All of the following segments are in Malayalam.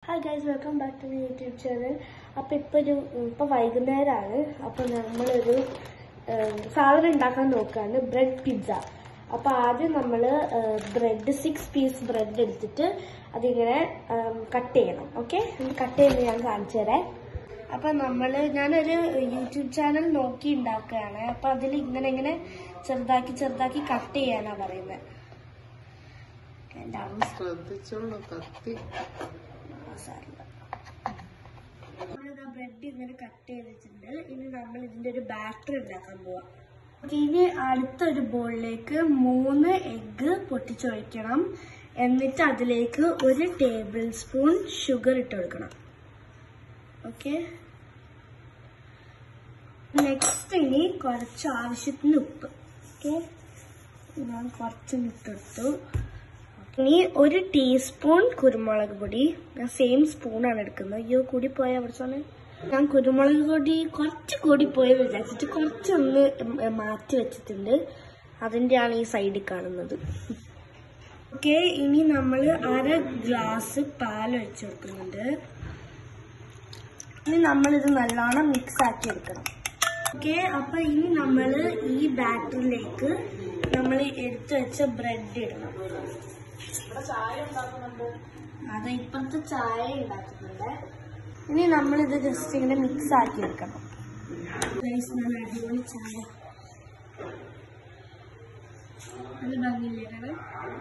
Hi guys welcome back to YouTube channel അപ്പോൾ ഇപ്പോൾ ഒരു ഇപ്പോൾ വൈകുന്നേരമാണ് അപ്പോൾ നമ്മളൊരു ഉം, സാധനം ഉണ്ടാക്കാൻ നോക്കുകയാണ് ബ്രെഡ് പിസ്സ അപ്പോൾ ആദ്യം നമ്മൾ ബ്രെഡ് സിക്സ് പീസ് ബ്രെഡ് എടുത്തിട്ട് അതിങ്ങനെ കട്ട് ചെയ്യണം ഓക്കെ കട്ട് ചെയ്യുന്നത് ഞാൻ കാണിച്ചു തരാം അപ്പോൾ നമ്മൾ ഞാനൊരു യൂട്യൂബ് ചാനൽ നോക്കി ഉണ്ടാക്കുകയാണ് അപ്പോൾ അതിൽ ഇങ്ങനെ ഇങ്ങനെ ചെറുതാക്കി ചെറുതാക്കി കട്ട് ചെയ്യാനാണ് പറയുന്നത് എൻ്റെ അവസ്ഥ ശ്രദ്ധിച്ചോളൂ കത്തി നമ്മളിതാ ബ്രെഡ് ഇങ്ങനെ കട്ട് ചെയ്തിട്ടുണ്ട് ഇനി നമ്മൾ ഇതിന്റെ ഒരു ബാറ്റർ ഉണ്ടാക്കാൻ പോവാം ഇനി അടുത്തൊരു ബോളിലേക്ക് മൂന്ന് എഗ്ഗ് പൊട്ടിച്ചൊഴിക്കണം എന്നിട്ട് അതിലേക്ക് ഒരു ടേബിൾ സ്പൂൺ ഷുഗർ ഇട്ട് കൊടുക്കണം ഓക്കെ നെക്സ്റ്റ് ഇനി കുറച്ച് ആവശ്യത്തിന് ഉപ്പ് ഓക്കെ ഞാൻ കുറച്ച് ഇട്ടെടുത്തു ഇനി ഒരു ടീസ്പൂൺ കുരുമുളക് പൊടി ഞാൻ സെയിം സ്പൂണാണ് എടുക്കുന്നത് അയ്യോ കൂടി പോയ കുറച്ചാണ് ഞാൻ കുരുമുളക് പൊടി കുറച്ച് കൂടി പോയി വിചാരിച്ചിട്ട് കുറച്ചൊന്ന് ഉം മാറ്റി വെച്ചിട്ടുണ്ട് അതിൻ്റെയാണ് ഈ സൈഡിൽ കാണുന്നത് ഓക്കെ ഇനി നമ്മൾ അര ഗ്ലാസ് പാൽ ഒഴിച്ച് വെക്കുന്നുണ്ട് ഇനി നമ്മളിത് നല്ലോണം മിക്സ് ആക്കി എടുക്കണം ഓക്കെ അപ്പൊ ഇനി നമ്മൾ ഈ ബാറ്ററിലേക്ക് നമ്മൾ എടുത്തു വെച്ച ബ്രെഡ് ഇടണം അതെ ഇപ്പഴത്തെ ചായ ഉണ്ടാക്കുന്നുണ്ട് ഇനി നമ്മളിത് ജസ്റ്റ് ഇങ്ങനെ മിക്സ് ആക്കി എടുക്കണം Guys, നല്ല അടിപൊളി ചായ അത് ഭംഗിയില്ലേ കാണാൻ?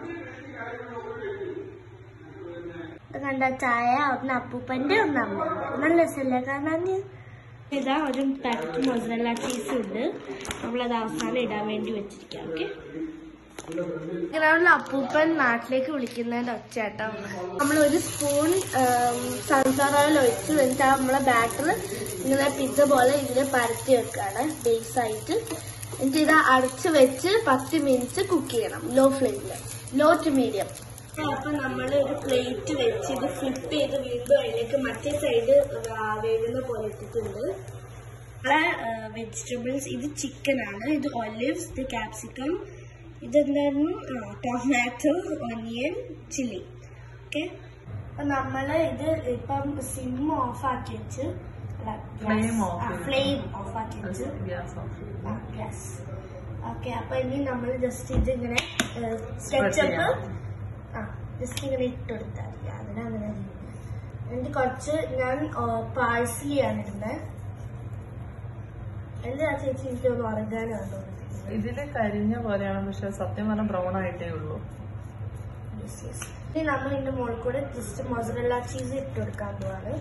ഇത് കണ്ട ചായ ഒന്ന് അപ്പൂപ്പന്റെ ഒന്ന് അമ്മന്റെ നല്ല രസമല്ലേ കാണാൻ ഇതാ ഒരു പാക്കറ്റ് മൊസറല്ല ചീസ് ഉണ്ട് നമ്മളത് അവസാനം ഇടാൻ വേണ്ടി വെച്ചിരിക്കാം ഓക്കെ ഗ്രൗണ്ടിൽ അപ്പൂപ്പൻ നാട്ടിലേക്ക് വിളിക്കുന്നതിന്റെ ഒച്ചയാട്ടോ നമ്മൾ ഒരു സ്പൂൺ സൺഫ്ലവർ ഓയിൽ ഒഴിച്ച് എന്നിട്ട് ആ നമ്മളെ ബാറ്റർ ഇങ്ങനെ പിസ്സ പോലെ ഇങ്ങനെ പരത്തി വെക്കാണ് ബേസ് ആയിട്ട് എന്നിട്ട് ഇത് അടച്ച് വെച്ച് പത്ത് മിനിറ്റ് കുക്ക് ചെയ്യണം ലോ ഫ്ലെയിമിൽ ലോ ടു മീഡിയം അപ്പൊ നമ്മൾ ഒരു പ്ലേറ്റ് വെച്ച് ഇത് ഫ്ലിപ്പ് ചെയ്ത് വീണ്ടും അതിലേക്ക് മറ്റേ സൈഡ് വേകുന്ന പോലെ ഇട്ടിട്ടുണ്ട് നമ്മളെ വെജിറ്റബിൾസ് ഇത് ചിക്കൻ ആണ് ഇത് ഒലിവ്സ് ഇത് ക്യാപ്സിക്കം ഇതെന്തായിരുന്നു ടൊമാറ്റോ ഓനിയൻ ചില്ലി ഓക്കെ അപ്പൊ നമ്മള് ഇത് ഇപ്പം സിം ഓഫ് ആക്കി വെച്ച് Flame off ചെയ്തു. ഫ്ലെയിം ഓഫ് ആക്കി വെച്ച് ഗ്യാസ് ഓഫ് യെസ് ഓക്കെ അപ്പൊ ഇനി നമ്മൾ ജസ്റ്റ് ഇത് ഇങ്ങനെ Spread സ്കെച്ചപ്പ് ചെയ്യാം. ആ ജസ്റ്റ് ഇങ്ങനെ ഇട്ടെടുത്താൽ മതി അതിനങ്ങനെ എന്നിട്ട് കുറച്ച് ഞാൻ പാഴ്സലി ആണ് ഇടുന്നത് എന്റെ ആ ചേച്ചി എനിക്ക് ഒന്ന് ഉറങ്ങാനാണ് തോന്നുന്നത് ഇതില് കരിഞ്ഞ പോലെയാണ് പക്ഷെ സത്യം പറഞ്ഞ ബ്രൗൺ ആയിട്ടേ ഉള്ളൂ Yes, yes. ഇനി നമ്മൾ ഇതിന്റെ മുകളിൽ കൂടെ ജസ്റ്റ് മൊസറല്ല ചീസ് ഇട്ട് കൊടുക്കാൻ പോവാണ്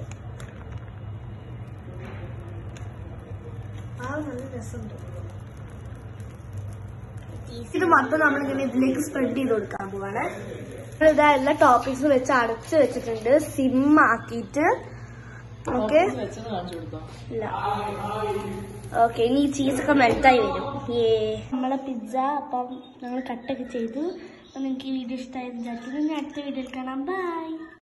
ആ നല്ല രസമുണ്ട് ഇത് മൊത്തം നമ്മളിങ്ങനെ ഇതിലേക്ക് സ്പ്രെഡ് ചെയ്ത് കൊടുക്കാൻ പോവാണ് ഇതാ എല്ലാ ടോപ്പിക്സും വെച്ച് അടച്ചു വെച്ചിട്ടുണ്ട് സിം ആക്കിയിട്ട് ഓക്കെ വെച്ചത് കാണിച്ചു കൊടുത്തോ ഇല്ല ഓക്കെ ഇനി ഈ ചീസൊക്കെ മെൽറ്റായി വരും ഏ നമ്മളെ പിസ്സ അപ്പം ഞങ്ങൾ കട്ടൊക്കെ ചെയ്തു അപ്പം നിങ്ങൾക്ക് ഈ വീഡിയോ ഇഷ്ടമായി വിചാരിക്കുന്നു ഇനി അടുത്ത വീഡിയോയിൽ കാണാം ബൈ